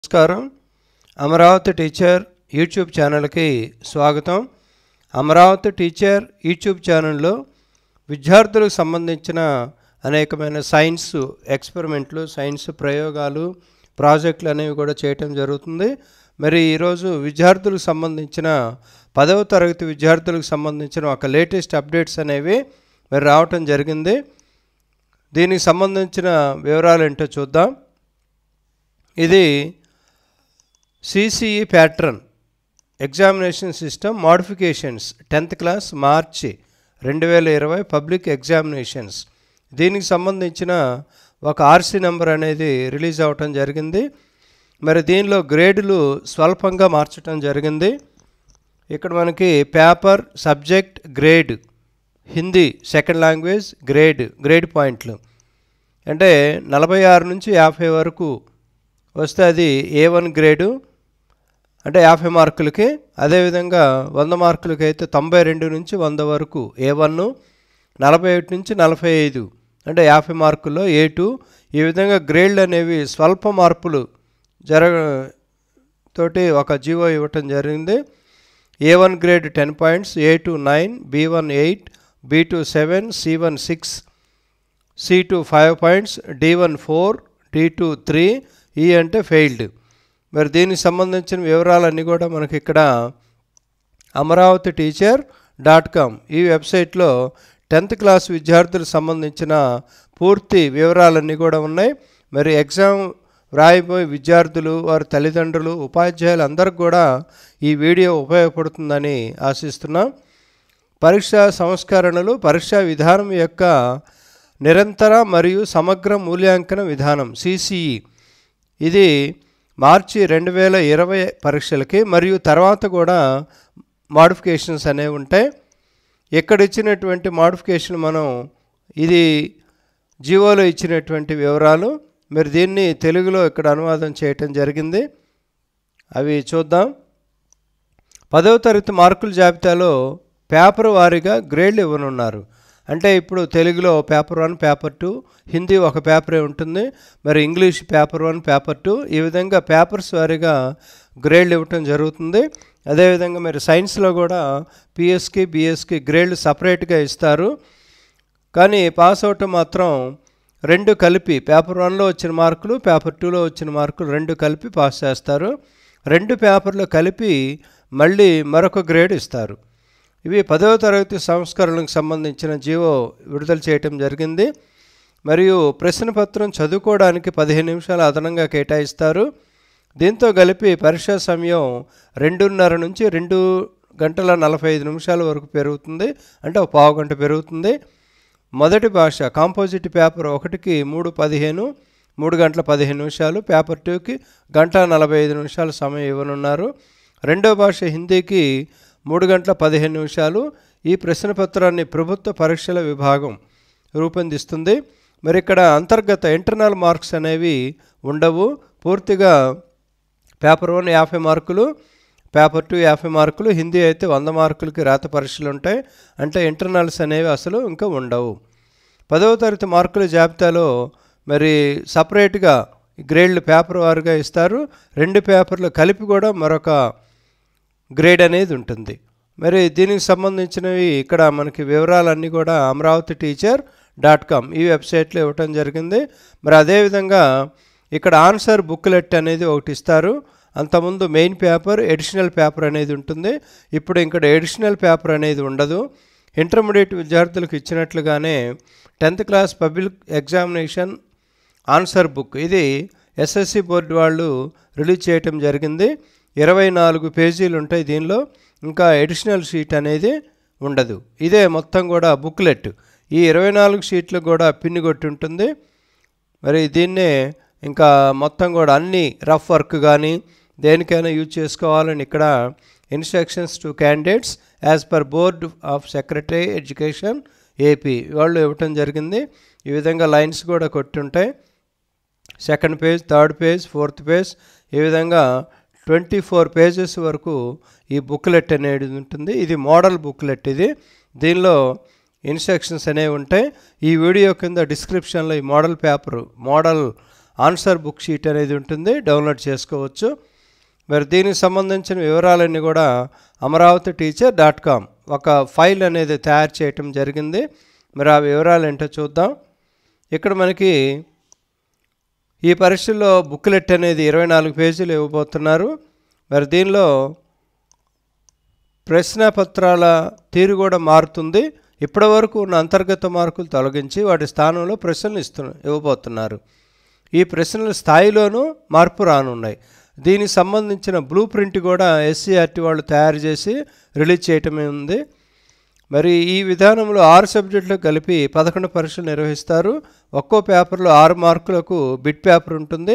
నమస్కారం Amaravati teacher YouTube ఛానల్కి స్వాగతం అమరావతి టీచర్ యూట్యూబ్ ఛానల్లో విద్యార్థులకు సంబంధించిన అనేకమైన సైన్స్ ఎక్స్పెరిమెంట్లు సైన్స్ ప్రయోగాలు ప్రాజెక్టులు అనేవి కూడా చేయటం జరుగుతుంది మరి ఈరోజు విద్యార్థులకు సంబంధించిన పదవ తరగతి విద్యార్థులకు సంబంధించిన ఒక లేటెస్ట్ అప్డేట్స్ అనేవి మరి రావటం జరిగింది దీనికి సంబంధించిన వివరాలు ఏంటో చూద్దాం ఇది CCE pattern examination system modifications tenth class మార్చి రెండు వేల ఇరవై పబ్లిక్ ఎగ్జామినేషన్స్ దీనికి సంబంధించిన ఒక ఆర్సీ నెంబర్ అనేది రిలీజ్ అవ్వటం జరిగింది మరి దీనిలో గ్రేడులు స్వల్పంగా మార్చడం జరిగింది ఇక్కడ మనకి paper subject grade Hindi second language grade grade పాయింట్లు అంటే నలభై ఆరు నుంచి యాభై వరకు వస్తే అది ఏ వన్ గ్రేడు అంటే యాభై మార్కులకి అదేవిధంగా వంద మార్కులకి అయితే తొంభై రెండు నుంచి వంద వరకు ఏ వన్ నలభై ఒకటి నుంచి నలభై ఐదు అంటే యాభై మార్కుల్లో ఏ టూ ఈ విధంగా గ్రేడ్లు అనేవి స్వల్ప మార్పులు జరగ తోటి ఒక జీవో ఇవ్వటం జరిగింది A one grade ten points A two nine B one eight B two seven C one six C two five points D one four D two three E అంటే ఫెయిల్డ్ మరి దీనికి సంబంధించిన వివరాలన్నీ కూడా మనకి ఇక్కడ అమరావతి టీచర్ డాట్ కామ్ ఈ వెబ్సైట్లో టెన్త్ క్లాస్ విద్యార్థులకు సంబంధించిన పూర్తి వివరాలన్నీ కూడా ఉన్నాయి మరి ఎగ్జామ్ వ్రాయిపోయే విద్యార్థులు వారి తల్లిదండ్రులు ఉపాధ్యాయులు అందరికి కూడా ఈ వీడియో ఉపయోగపడుతుందని ఆశిస్తున్నాం పరీక్షా సంస్కరణలు పరీక్షా విధానం యొక్క నిరంతర మరియు సమగ్ర మూల్యాంకన విధానం సిసిఈ ఇది మార్చి రెండు వేల ఇరవై పరీక్షలకి మరియు తర్వాత కూడా మాడిఫికేషన్స్ అనేవి ఉంటాయి ఎక్కడ ఇచ్చినటువంటి మాడిఫికేషన్ మనం ఇది జీవోలో ఇచ్చినటువంటి వివరాలు మరి దీన్ని తెలుగులో ఇక్కడ అనువాదం చేయటం జరిగింది అవి చూద్దాం పదవ తరగతి మార్కుల జాబితాలో పేపర్ వారీగా గ్రేడ్లు ఇవ్వనున్నారు అంటే ఇప్పుడు తెలుగులో paper one paper two Hindi ఒక పేపరే ఉంటుంది మరి English paper one paper two ఈ విధంగా పేపర్స్ వారీగా గ్రేడ్లు ఇవ్వటం జరుగుతుంది అదేవిధంగా మరి సైన్స్లో కూడా పిఎస్కి బిఎస్కి గ్రేడ్లు సపరేట్గా ఇస్తారు కానీ పాస్ అవటం మాత్రం రెండు కలిపి పేపర్ వన్లో వచ్చిన మార్కులు పేపర్ టూలో వచ్చిన మార్కులు రెండు కలిపి పాస్ చేస్తారు రెండు పేపర్లు కలిపి మళ్ళీ మరొక గ్రేడ్ ఇస్తారు ఇవి పదవ తరగతి సంస్కరణలకు సంబంధించిన జీవో విడుదల చేయటం జరిగింది మరియు ప్రశ్నపత్రం చదువుకోవడానికి పదిహేను నిమిషాలు అదనంగా కేటాయిస్తారు దీంతో కలిపి పరీక్షా సమయం రెండున్నర నుంచి రెండు గంటల నలభై ఐదు నిమిషాల వరకు పెరుగుతుంది అంటే ఒక పావు గంట పెరుగుతుంది మొదటి భాష కాంపోజిట్ పేపర్ ఒకటికి మూడు పదిహేను మూడు గంటల పదిహేను నిమిషాలు పేపర్ టూకి గంట నలభై ఐదు నిమిషాలు సమయం ఇవ్వనున్నారు రెండో భాష హిందీకి మూడు గంటల పదిహేను నిమిషాలు ఈ ప్రశ్నపత్రాన్ని ప్రభుత్వ పరీక్షల విభాగం రూపొందిస్తుంది మరి ఇక్కడ అంతర్గత ఇంటర్నల్ మార్క్స్ అనేవి ఉండవు పూర్తిగా పేపర్ వన్ యాభై మార్కులు పేపర్ టూ యాభై మార్కులు హిందీ అయితే వంద మార్కులకి రాత పరీక్షలు ఉంటాయి అంటే ఇంటర్నల్స్ అనేవి అసలు ఇంకా ఉండవు పదవ తరగతి మార్కుల జాబితాలో మరి సపరేట్గా గ్రేడ్లు పేపర్ వారుగా ఇస్తారు రెండు పేపర్లు కలిపి కూడా మరొక గ్రేడ్ అనేది ఉంటుంది మరి దీనికి సంబంధించినవి ఇక్కడ మనకి వివరాలన్నీ కూడా అమరావతి టీచర్ డాట్ కామ్ ఈ వెబ్సైట్లో ఇవ్వటం జరిగింది మరి అదేవిధంగా ఇక్కడ ఆన్సర్ బుక్లెట్ అనేది ఒకటి ఇస్తారు అంతకుముందు మెయిన్ పేపర్ ఎడిషనల్ పేపర్ అనేది ఉంటుంది ఇప్పుడు ఇక్కడ ఎడిషనల్ పేపర్ అనేది ఉండదు ఇంటర్మీడియట్ విద్యార్థులకు ఇచ్చినట్లుగానే tenth class public examination answer book ఇది ఎస్ఎస్సి బోర్డు వాళ్ళు రిలీజ్ చేయటం జరిగింది ఇరవై నాలుగు పేజీలు ఉంటాయి దీనిలో ఇంకా ఎడిషనల్ షీట్ అనేది ఉండదు ఇదే మొత్తం కూడా బుక్లెట్ ఈ ఇరవై నాలుగు షీట్లు కూడా పిన్ని కొట్టి ఉంటుంది మరి దీన్నే ఇంకా మొత్తం కూడా అన్ని రఫ్ వర్క్ కానీ దేనికైనా యూజ్ చేసుకోవాలని ఇక్కడ instructions to candidates as per board of secretary education AP వాళ్ళు ఇవ్వటం జరిగింది ఈ విధంగా లైన్స్ కూడా కొట్టి ఉంటాయి second page third page fourth page ఈ విధంగా ట్వంటీ ఫోర్ పేజెస్ వరకు ఈ బుక్లెట్ అనేది ఉంటుంది ఇది మోడల్ బుక్లెట్ ఇది దీనిలో ఇన్స్ట్రక్షన్స్ అనేవి ఉంటాయి ఈ వీడియో కింద డిస్క్రిప్షన్లో ఈ model paper model answer book sheet అనేది ఉంటుంది డౌన్లోడ్ చేసుకోవచ్చు మరి దీనికి సంబంధించిన వివరాలన్నీ కూడా అమరావతి టీచర్ డాట్ కామ్ ఒక ఫైల్ అనేది తయారు చేయటం జరిగింది మరి ఆ వివరాలు ఏంటో చూద్దాం ఇక్కడ మనకి ఈ పరీక్షల్లో బుక్లెట్ అనేది ఇరవై నాలుగు పేజీలు ఇవ్వబోతున్నారు మరి దీనిలో ప్రశ్న పత్రాల తీరు కూడా మారుతుంది ఇప్పటివరకు ఉన్న అంతర్గత మార్కులు తొలగించి వాటి స్థానంలో ప్రశ్నలు ఇస్తు ఇవ్వబోతున్నారు ఈ ప్రశ్నల స్థాయిలోనూ మార్పు రానున్నాయి దీనికి సంబంధించిన బ్లూ ప్రింట్ కూడా ఎస్సీఆర్టీ వాళ్ళు తయారు చేసి రిలీజ్ చేయటమే ఉంది మరి ఈ విధానంలో ఆరు సబ్జెక్టులు కలిపి పదకొండు పరీక్షలు నిర్వహిస్తారు ఒక్కో పేపర్లో ఆరు మార్కులకు బిట్ పేపర్ ఉంటుంది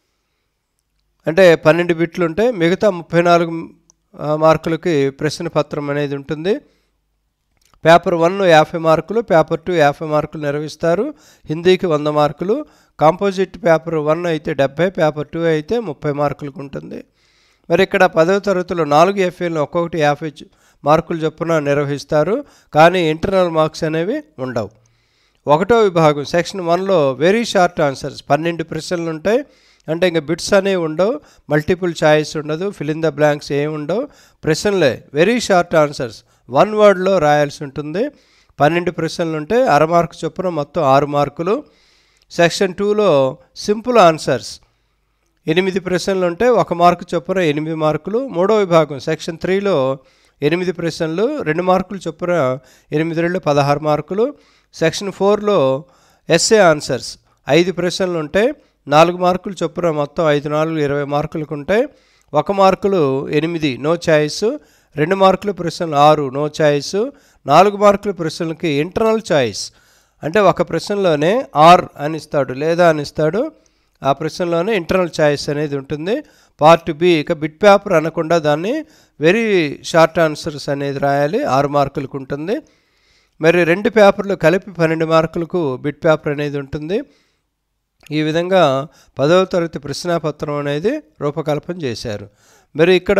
అంటే పన్నెండు బిట్లు ఉంటాయి మిగతా ముప్పై నాలుగు ఆ, మార్కులకి ప్రశ్న పత్రం అనేది ఉంటుంది పేపర్ వన్ యాభై మార్కులు పేపర్ టూ యాభై మార్కులు నిర్వహిస్తారు హిందీకి వంద మార్కులు కాంపోజిట్ పేపర్ వన్ అయితే డెబ్బై పేపర్ టూ అయితే ముప్పై మార్కులకు ఉంటుంది మరి ఇక్కడ పదవ తరగతిలో నాలుగు ఎఫ్ఏలను ఒక్కొక్కటి యాభై చు- మార్కులు చొప్పున నిర్వహిస్తారు కానీ ఇంటర్నల్ మార్క్స్ అనేవి ఉండవు ఒకటో విభాగం సెక్షన్ వన్లో వెరీ షార్ట్ ఆన్సర్స్ పన్నెండు ప్రశ్నలు ఉంటాయి అంటే ఇంకా బిట్స్ అనేవి ఉండవు మల్టిపుల్ ఛాయిస్ ఉండదు ఫిల్ ఇన్ ద బ్లాంక్స్ ఏమి ఉండవు ప్రశ్నలే వెరీ షార్ట్ ఆన్సర్స్ వన్ వర్డ్లో రాయాల్సి ఉంటుంది పన్నెండు ప్రశ్నలు ఉంటే అర మార్కు చొప్పున మొత్తం ఆరు మార్కులు సెక్షన్ టూలో సింపుల్ ఆన్సర్స్ ఎనిమిది ప్రశ్నలు ఉంటే ఒక మార్కు చొప్పున ఎనిమిది మార్కులు మూడో విభాగం సెక్షన్ త్రీలో ఎనిమిది ప్రశ్నలు రెండు మార్కులు చొప్పున ఎనిమిది రెండు పదహారు మార్కులు సెక్షన్ ఫోర్లో ఎస్ఏ ఆన్సర్స్ ఐదు ప్రశ్నలు ఉంటాయి నాలుగు మార్కులు చొప్పున మొత్తం ఐదు నాలుగు ఇరవై మార్కులకు ఉంటాయి ఒక మార్కులు ఎనిమిది నో ఛాయిస్ రెండు మార్కుల ప్రశ్నలు ఆరు నో ఛాయిస్ నాలుగు మార్కుల ప్రశ్నలకి ఇంటర్నల్ ఛాయిస్ అంటే ఒక ప్రశ్నలోనే ఆర్ అని ఇస్తాడు లేదా అని ఇస్తాడు ఆ ప్రశ్నలోనే ఇంటర్నల్ ఛాయిస్ అనేది ఉంటుంది పార్ట్ బి ఇక బిట్ పేపర్ అనకుండా దాన్ని వెరీ షార్ట్ ఆన్సర్స్ అనేది రాయాలి ఆరు మార్కులకు ఉంటుంది మరి రెండు పేపర్లు కలిపి పన్నెండు మార్కులకు బిట్ పేపర్ అనేది ఉంటుంది ఈ విధంగా పదవ తరగతి ప్రశ్నాపత్రం అనేది రూపకల్పన చేశారు మరి ఇక్కడ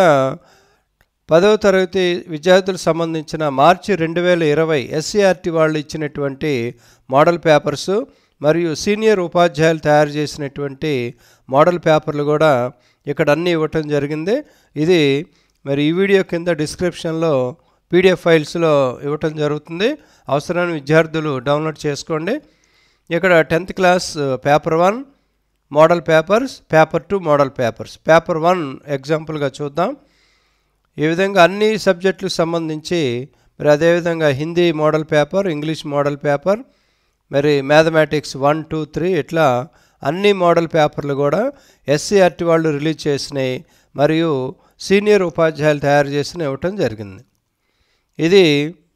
పదవ తరగతి విద్యార్థులకు సంబంధించిన మార్చి రెండు వేల ఇరవై ఎస్సీఆర్టీ వాళ్ళు ఇచ్చినటువంటి మోడల్ పేపర్స్ మరియు సీనియర్ ఉపాధ్యాయులు తయారు చేసినటువంటి మోడల్ పేపర్లు కూడా ఇక్కడ అన్నీ ఇవ్వటం జరిగింది ఇది మరి ఈ వీడియో కింద డిస్క్రిప్షన్లో పీడిఎఫ్ ఫైల్స్లో ఇవ్వటం జరుగుతుంది అవసరమైన విద్యార్థులు డౌన్లోడ్ చేసుకోండి ఇక్కడ tenth class paper one model papers paper two model papers paper one ఎగ్జాంపుల్గా చూద్దాం ఈ విధంగా అన్ని సబ్జెక్టులకు సంబంధించి మరి అదేవిధంగా Hindi model paper English model paper మరి మ్యాథమెటిక్స్ వన్ టూ త్రీ ఇట్లా అన్ని మోడల్ పేపర్లు కూడా ఎస్సీఆర్టీ వాళ్ళు రిలీజ్ చేసినాయి మరియు సీనియర్ ఉపాధ్యాయులు తయారు చేసిన ఇవ్వటం జరిగింది ఇది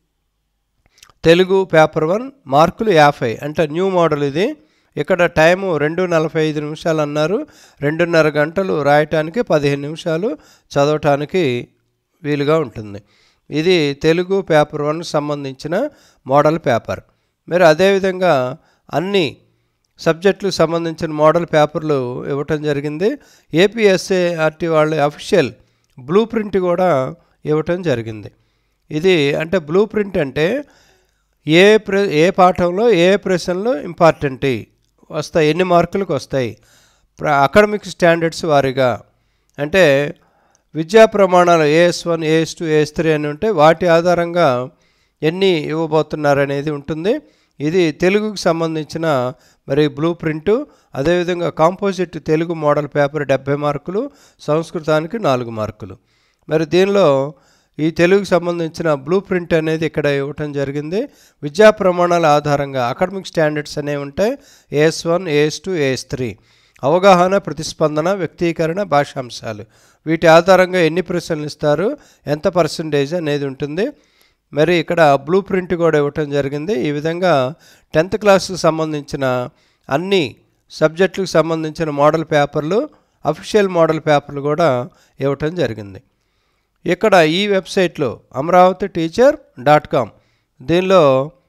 తెలుగు పేపర్ వన్ మార్కులు యాభై అంటే న్యూ మోడల్ ఇది ఇక్కడ టైము రెండు నలభై ఐదు నిమిషాలు అన్నారు రెండున్నర గంటలు రాయటానికి పదిహేను నిమిషాలు చదవటానికి వీలుగా ఉంటుంది ఇది తెలుగు పేపర్ వన్ సంబంధించిన మోడల్ పేపర్ మరి అదేవిధంగా అన్ని సబ్జెక్టులకు సంబంధించిన మోడల్ పేపర్లు ఇవ్వటం జరిగింది ఏపీఎస్ఏఆర్టీ వాళ్ళ అఫీషియల్ బ్లూ ప్రింట్ కూడా ఇవ్వటం జరిగింది ఇది అంటే బ్లూ ప్రింట్ అంటే ఏ ప్ర ఏ పాఠంలో ఏ ప్రశ్నలు ఇంపార్టెంట్ వస్తాయి ఎన్ని మార్కులకు వస్తాయి అకాడమిక్ స్టాండర్డ్స్ వారీగా అంటే విద్యా ప్రమాణాలు AS one AS two AS three అని ఉంటే వాటి ఆధారంగా ఎన్ని ఇవ్వబోతున్నారు అనేది ఉంటుంది ఇది తెలుగుకు సంబంధించిన మరి బ్లూ ప్రింటు అదేవిధంగా కాంపోజిట్ తెలుగు మోడల్ పేపర్ డెబ్బై మార్కులు సంస్కృతానికి నాలుగు మార్కులు మరి దీనిలో ఈ తెలుగుకు సంబంధించిన బ్లూ ప్రింట్ అనేది ఇక్కడ ఇవ్వటం జరిగింది విద్యా ప్రమాణాల ఆధారంగా అకాడమిక్ స్టాండర్డ్స్ అనేవి ఉంటాయి AS one AS two AS three అవగాహన ప్రతిస్పందన వ్యక్తీకరణ భాషాంశాలు వీటి ఆధారంగా ఎన్ని ప్రశ్నలు ఇస్తారు ఎంత పర్సంటేజ్ అనేది ఉంటుంది మరి ఇక్కడ బ్లూ ప్రింట్ కూడా ఇవ్వటం జరిగింది ఈ విధంగా టెన్త్ క్లాస్కి సంబంధించిన అన్ని సబ్జెక్టులకు సంబంధించిన మోడల్ పేపర్లు అఫీషియల్ మోడల్ పేపర్లు కూడా ఇవ్వటం జరిగింది ఇక్కడ ఈ వెబ్సైట్లో అమరావతి టీచర్ డాట్ కామ్ దీనిలో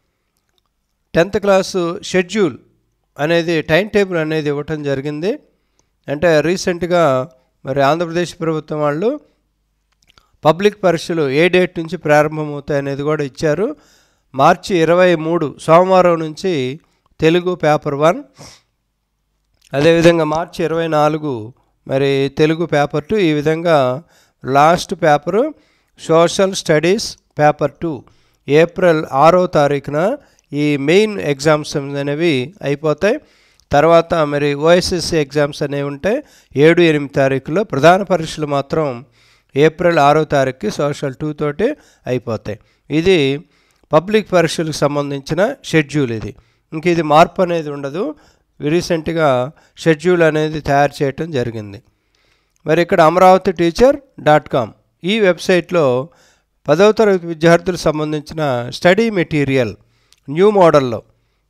టెన్త్ క్లాసు షెడ్యూల్ అనేది టైం టేబుల్ అనేది ఇవ్వటం జరిగింది అంటే రీసెంట్గా మరి ఆంధ్రప్రదేశ్ ప్రభుత్వం వాళ్ళు పబ్లిక్ పరీక్షలు ఏ డేట్ నుంచి ప్రారంభమవుతాయి అనేది కూడా ఇచ్చారు మార్చి ఇరవై మూడు సోమవారం నుంచి తెలుగు పేపర్ వన్ అదేవిధంగా మార్చి ఇరవై నాలుగు మరి తెలుగు పేపర్ టూ ఈ విధంగా last paper social studies paper two April ఆరో తారీఖున ఈ మెయిన్ ఎగ్జామ్స్ అనేవి అయిపోతాయి తర్వాత మరి ఓఎస్ఎస్సి ఎగ్జామ్స్ అనేవి ఉంటాయి ఏడు ఎనిమిది తారీఖులో ప్రధాన పరీక్షలు మాత్రం ఏప్రిల్ ఆరో తారీఖుకి సోషల్ టూ తోటి అయిపోతాయి ఇది పబ్లిక్ పరీక్షలకు సంబంధించిన షెడ్యూల్ ఇది ఇంక ఇది మార్పు అనేది ఉండదు రీసెంట్గా షెడ్యూల్ అనేది తయారు చేయటం జరిగింది మరి ఇక్కడ అమరావతి టీచర్ డాట్ కామ్ ఈ వెబ్సైట్లో పదవ తరగతి విద్యార్థులకు సంబంధించిన స్టడీ మెటీరియల్ న్యూ మోడల్లో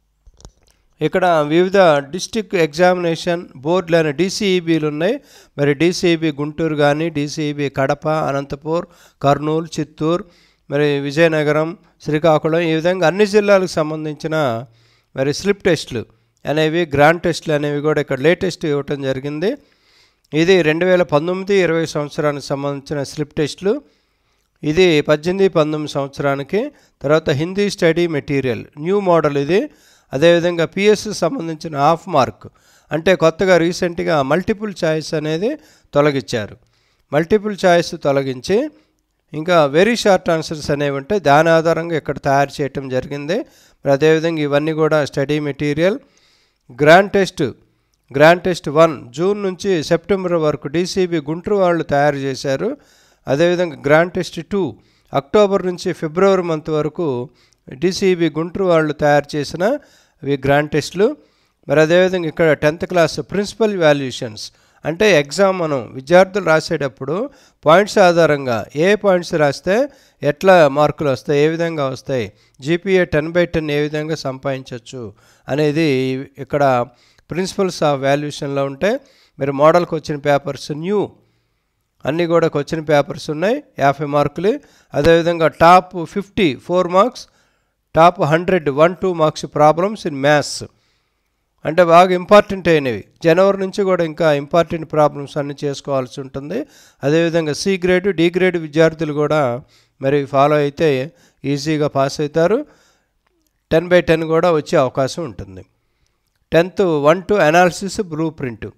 ఇక్కడ వివిధ డిస్టిక్ ఎగ్జామినేషన్ బోర్డులు అనే డీసీఈబీలు ఉన్నాయి మరి డీసీఈబీ గుంటూరు కానీ డీసీఈబీ కడప అనంతపూర్ కర్నూలు చిత్తూరు మరి విజయనగరం శ్రీకాకుళం ఈ విధంగా అన్ని జిల్లాలకు సంబంధించిన మరి స్లిప్ టెస్టులు అనేవి గ్రాండ్ టెస్టులు అనేవి కూడా ఇక్కడ లేటెస్ట్ ఇవ్వటం జరిగింది ఇది రెండు వేల పంతొమ్మిది ఇరవై సంవత్సరానికి సంబంధించిన స్లిప్ టెస్టులు ఇది పద్దెనిమిది పంతొమ్మిది సంవత్సరానికి తర్వాత Hindi study material new model ఇది అదేవిధంగా పిఎస్ సంబంధించిన హాఫ్ మార్క్ అంటే కొత్తగా రీసెంట్గా మల్టిపుల్ చాయిస్ అనేది తొలగించారు మల్టిపుల్ చాయిస్ తొలగించి ఇంకా వెరీ షార్ట్ ఆన్సర్స్ అనేవి ఉంటాయి దాని ఆధారంగా ఇక్కడ తయారు చేయటం జరిగింది మరి అదేవిధంగా ఇవన్నీ కూడా study material grand test grand test one June నుంచి సెప్టెంబర్ వరకు డీసీబీ గుంటూరు వాళ్ళు తయారు చేశారు అదేవిధంగా గ్రాండ్ టెస్ట్ టూ అక్టోబర్ నుంచి ఫిబ్రవరి మంత్ వరకు డీసీబీ గుంటూరు వాళ్ళు తయారు చేసిన ఇవి గ్రాండ్ టెస్టులు మరి అదేవిధంగా ఇక్కడ టెన్త్ క్లాస్ ప్రిన్సిపల్ వాల్యుయేషన్స్ అంటే ఎగ్జామ్ మనం విద్యార్థులు రాసేటప్పుడు పాయింట్స్ ఆధారంగా ఏ పాయింట్స్ రాస్తే ఎట్లా మార్కులు వస్తాయి ఏ విధంగా వస్తాయి జీపీఏ టెన్ బై టెన్ ఏ విధంగా సంపాదించవచ్చు అనేది ఇక్కడ ప్రిన్సిపల్స్ ఆఫ్ వాల్యుయేషన్లో ఉంటే మీరు మోడల్కి వచ్చిన పేపర్స్ న్యూ అన్నీ కూడా క్వశ్చన్ పేపర్స్ ఉన్నాయి యాభై మార్కులు అదేవిధంగా top fifty four marks top hundred one two marks problems in maths అంటే బాగా ఇంపార్టెంట్ అయినవి జనవరి నుంచి కూడా ఇంకా ఇంపార్టెంట్ ప్రాబ్లమ్స్ అన్ని చేసుకోవాల్సి ఉంటుంది అదేవిధంగా సి గ్రేడ్ డి గ్రేడ్ విద్యార్థులు కూడా మరి ఫాలో అయితే ఈజీగా పాస్ అవుతారు టెన్ బై టెన్ కూడా వచ్చే అవకాశం ఉంటుంది tenth one two analysis blue print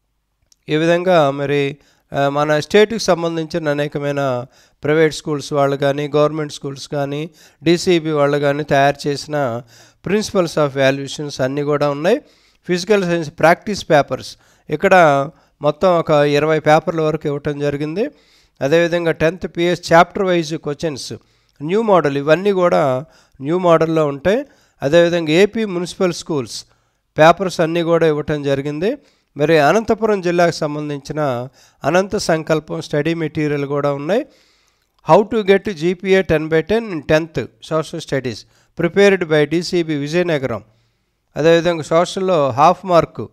ఈ విధంగా మరి ఆ, మన స్టేట్కి సంబంధించిన అనేకమైన ప్రైవేట్ స్కూల్స్ వాళ్ళు కానీ గవర్నమెంట్ స్కూల్స్ కానీ డీసీబీ వాళ్ళు కానీ తయారు చేసిన ప్రిన్సిపల్స్ ఆఫ్ వాల్యుయేషన్స్ అన్నీ కూడా ఉన్నాయి ఫిజికల్ సైన్స్ ప్రాక్టీస్ పేపర్స్ ఇక్కడ మొత్తం ఒక ఇరవై పేపర్ల వరకు ఇవ్వటం జరిగింది అదేవిధంగా tenth PS chapter wise questions new model ఇవన్నీ కూడా న్యూ మోడల్లో ఉంటాయి అదేవిధంగా ఏపీ మున్సిపల్ స్కూల్స్ పేపర్స్ అన్నీ కూడా ఇవ్వటం జరిగింది మరి అనంతపురం జిల్లాకు సంబంధించిన అనంత సంకల్పం స్టడీ మెటీరియల్ కూడా ఉన్నాయి how to get GPA ten by ten in tenth social studies prepared by DCB Vizianagaram అదేవిధంగా సోషల్లో హాఫ్ మార్కు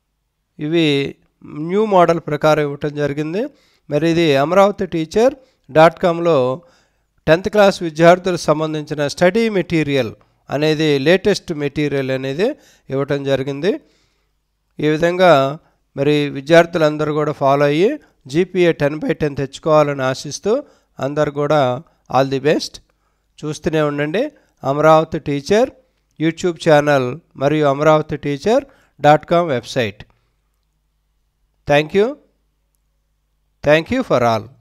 ఇవి న్యూ మోడల్ ప్రకారం ఇవ్వటం జరిగింది మరి ఇది అమరావతి టీచర్ డాట్ కామ్లో టెన్త్ క్లాస్ విద్యార్థులకు సంబంధించిన స్టడీ మెటీరియల్ అనేది లేటెస్ట్ మెటీరియల్ అనేది ఇవ్వటం జరిగింది ఈ విధంగా మరి విద్యార్థులందరూ కూడా ఫాలో అయ్యి జీపీఏ టెన్ బై టెన్ తెచ్చుకోవాలని ఆశిస్తూ అందరు కూడా ఆల్ ది బెస్ట్ చూస్తూనే ఉండండి అమరావతి టీచర్ యూట్యూబ్ ఛానల్ మరియు Amaravati teacher dot com website thank you thank you for all